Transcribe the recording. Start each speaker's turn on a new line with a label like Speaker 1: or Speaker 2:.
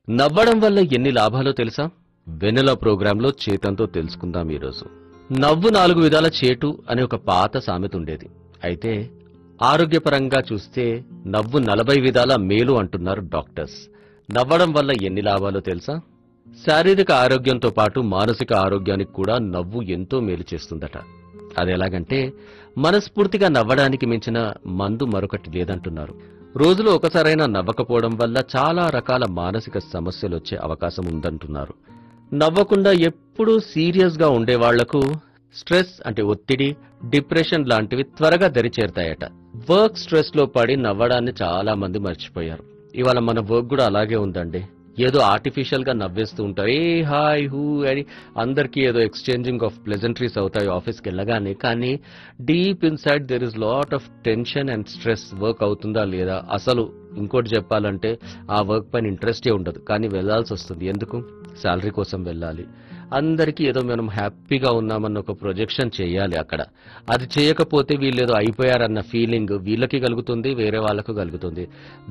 Speaker 1: నవ్వడం వల్ల ఎన్ని లాభాలో తెలుసా వెన్నెల ప్రోగ్రాంలో చేతంతో తెలుసుకుందాం ఈరోజు నవ్వు నాలుగు విధాల చేటు అనే ఒక పాత సామెత ఉండేది అయితే ఆరోగ్యపరంగా చూస్తే నవ్వు నలభై విధాల మేలు అంటున్నారు డాక్టర్స్ నవ్వడం వల్ల ఎన్ని లాభాలో తెలుసా శారీరక ఆరోగ్యంతో పాటు మానసిక ఆరోగ్యానికి కూడా నవ్వు ఎంతో మేలు చేస్తుందట అది ఎలాగంటే మనస్ఫూర్తిగా నవ్వడానికి మించిన మందు మరొకటి లేదంటున్నారు రోజులో ఒకసారైనా నవ్వకపోవడం వల్ల చాలా రకాల మానసిక సమస్యలు వచ్చే అవకాశం ఉందంటున్నారు నవ్వకుండా ఎప్పుడూ సీరియస్ గా ఉండే వాళ్లకు స్ట్రెస్ అంటే ఒత్తిడి డిప్రెషన్ లాంటివి త్వరగా దరిచేరుతాయట వర్క్ స్ట్రెస్ లో పడి నవ్వడాన్ని చాలా మంది మర్చిపోయారు ఇవాళ మన వర్క్ కూడా అలాగే ఉందండి ఏదో ఆర్టిఫిషియల్ గా నవ్వేస్తూ ఉంటారు ఏ హాయ్ హూ అని అందరికీ ఏదో ఎక్స్చేంజింగ్ ఆఫ్ ప్లెజెంట్రీస్ అవుతాయి ఆఫీస్కి వెళ్ళగానే కానీ deep inside there is lot of tension and stress work అవుతుందా లేదా అసలు ఇంకోటి చెప్పాలంటే ఆ వర్క్ పైన ఇంట్రెస్టే ఉండదు కానీ వెళ్ళాల్సి వస్తుంది ఎందుకు శాలరీ కోసం వెళ్ళాలి అందరికీ ఏదో మనం హ్యాపీగా ఉన్నామన్న ఒక ప్రొజెక్షన్ చేయాలి అక్కడ అది చేయకపోతే వీళ్ళు ఏదో అయిపోయారన్న ఫీలింగ్ వీళ్ళకి కలుగుతుంది వేరే వాళ్ళకు కలుగుతుంది